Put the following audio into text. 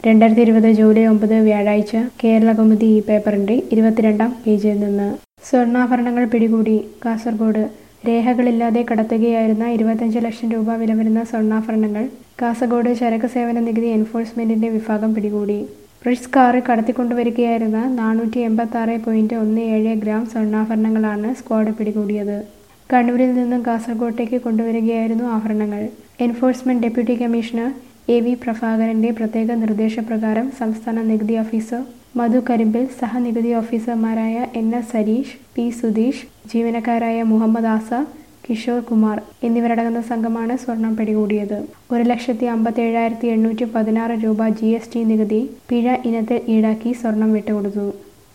രണ്ടായിരത്തി ഇരുപത് ജൂലൈ ഒമ്പത് വ്യാഴാഴ്ച കേരളകൗമുദി ഈ പേപ്പറിന്റെ ഇരുപത്തിരണ്ടാം പേജിൽ നിന്ന് സ്വർണ്ണാഭരണങ്ങൾ പിടികൂടി കാസർഗോഡ് രേഖകളില്ലാതെ കടത്തുകയായിരുന്ന ഇരുപത്തഞ്ച് ലക്ഷം രൂപ വില വരുന്ന സ്വർണ്ണാഭരണങ്ങൾ കാസർഗോഡ് ചരക്ക് സേവന നികുതി എൻഫോഴ്സ്മെന്റിന്റെ വിഭാഗം പിടികൂടി റിസ് കാറിൽ കടത്തിക്കൊണ്ടുവരികയായിരുന്ന നാനൂറ്റി എൺപത്തി ആറ് പോയിന്റ് ഒന്ന് ഏഴ് ഗ്രാം സ്വർണ്ണാഭരണങ്ങളാണ് സ്ക്വാഡ് പിടികൂടിയത് കണ്ണൂരിൽ നിന്നും കാസർഗോട്ടേക്ക് കൊണ്ടുവരികയായിരുന്നു ആഭരണങ്ങൾ enforcement deputy commissioner A V പ്രഭാകരന്റെ പ്രത്യേക നിർദ്ദേശപ്രകാരം സംസ്ഥാന നികുതി ഓഫീസർ മധു കരിമ്പിൽ സഹനികുതി ഓഫീസർമാരായ N S Sareesh P Sudheesh ജീവനക്കാരായ മുഹമ്മദ് ആസ കിഷോർ കുമാർ എന്നിവരടങ്ങുന്ന സംഘമാണ് സ്വർണം പിടികൂടിയത് ഒരു ലക്ഷത്തി അമ്പത്തി ഏഴായിരത്തി എണ്ണൂറ്റി പതിനാറ് രൂപ ജി എസ് ടി നികുതി പിഴ ഇനത്തിൽ ഈടാക്കി സ്വർണം വിട്ടുകൊടുത്തു